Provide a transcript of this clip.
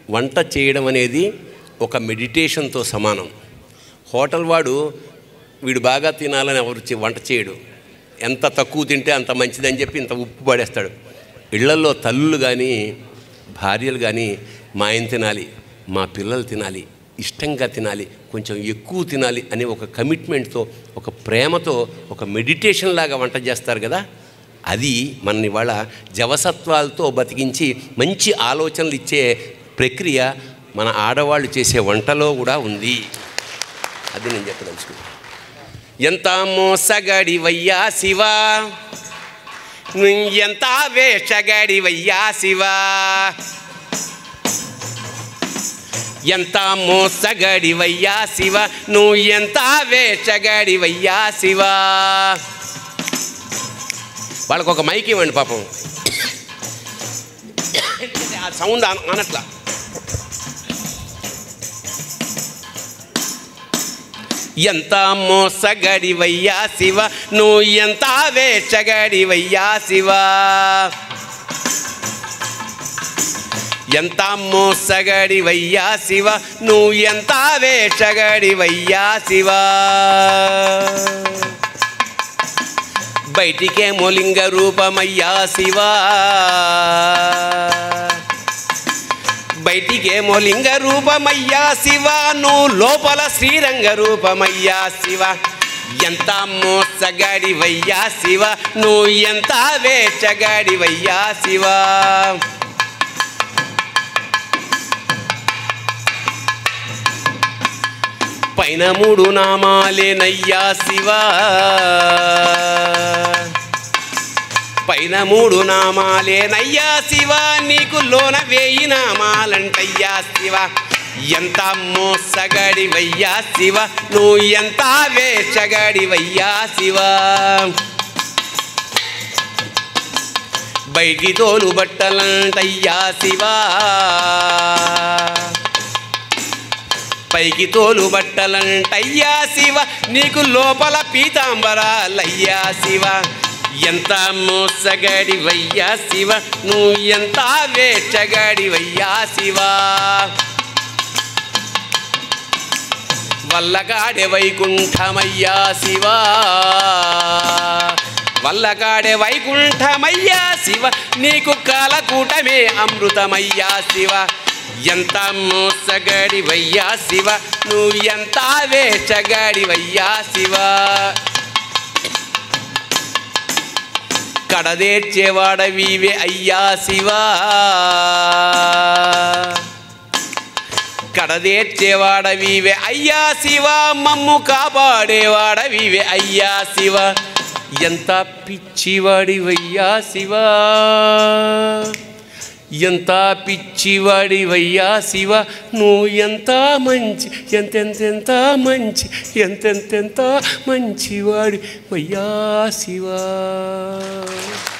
వంట చేయడం అనేది ఒక మెడిటేషన్తో సమానం హోటల్ వాడు వీడు బాగా తినాలని ఎవరు చే- వంట చేయడు ఎంత తక్కువ తింటే అంత మంచిదని చెప్పి ఇంత ఉప్పు పడేస్తాడు ఇళ్లల్లో తల్లులు కానీ భార్యలు కానీ మా ఆయన తినాలి మా పిల్లలు తినాలి ఇష్టంగా తినాలి కొంచెం ఎక్కువ తినాలి అనే ఒక కమిట్మెంట్తో ఒక ప్రేమతో ఒక మెడిటేషన్ లాగా వంట చేస్తారు కదా అది మన ఇవాళ జవసత్వాలతో బతికించి మంచి ఆలోచనలు ఇచ్చే ప్రక్రియ మన ఆడవాళ్ళు చేసే వంటలో కూడా ఉంది అది నేను చెప్పదలుచుకున్నాను ఎంత మోసగడి వయ్యా శివా ఎంత వేషగడి వయ్యా శివా ఎంత మోసగడి వయ్యా శివ నువ్వు ఎంత వేషగడి వయ్యా శివా వాళ్ళకు ఒక మైక్ ఇవ్వండి పాపం ఆ సౌండ్ అన- అనట్లా ఎంత మోసగడి వయ్యా శివ నువ్వు ఎంత వేషగడి వయ్యా శివ ఎంత మోసగడి వయ్యా శివ నువ్వు ఎంత వేషగడి వయ్యా శివ బయటికేమో లింగ రూపమయ్యా శివా బయటికేమో లింగ రూపమయ్యా శివ నువ్వు లోపల శ్రీరంగ రూపమయ్యా శివ ఎంత మోసగాడి వయ్యా శివ నువ్వు ఎంత వేచగాడి వయ్యా శివ పైన మూడు నామాలేనయ్యా శివా పైన మూడు నామాలేనయ్యా శివ నీకు లోన వేయి నామాలంటయ్యా శివ ఎంత మోసగడి వయ్యా శివ నువ్వు ఎంత వేషగడి వయ్యా శివ బయటి తోలు బట్టలంటయ్యా శివ పైకి తోలు బట్టలంటయ్యా శివ నీకు లోపల పీతాంబరాలయ్యా శివ ఎంత మోసగడి వయ్యా శివ నువ్వు ఎంత వేచగడి వయ్యా శివ వల్లగాడే వైకుంఠమయ్యా శివ వల్లగాడే వైకుంఠమయ్యా శివ నీకు కాలకూటమే అమృతమయ్యా శివ ఎంత మోసగడి వయ్యా శివ నువ్వు ఎంత వేచగడి వయ్యా శివ కడదేర్చేవాడవివే అయ్యా శివా కడదేర్చేవాడవివే అయ్యా శివ మమ్ము కాపాడేవాడవివే అయ్యా శివ ఎంత పిచ్చివాడివయ్యా శివ ఎంత పిచ్చివాడివయ్యా శివ నువ్వు ఎంత మంచి ఎంతెంతెంత మంచి ఎంతెంతెంత మంచివాడి వయ్యా శివ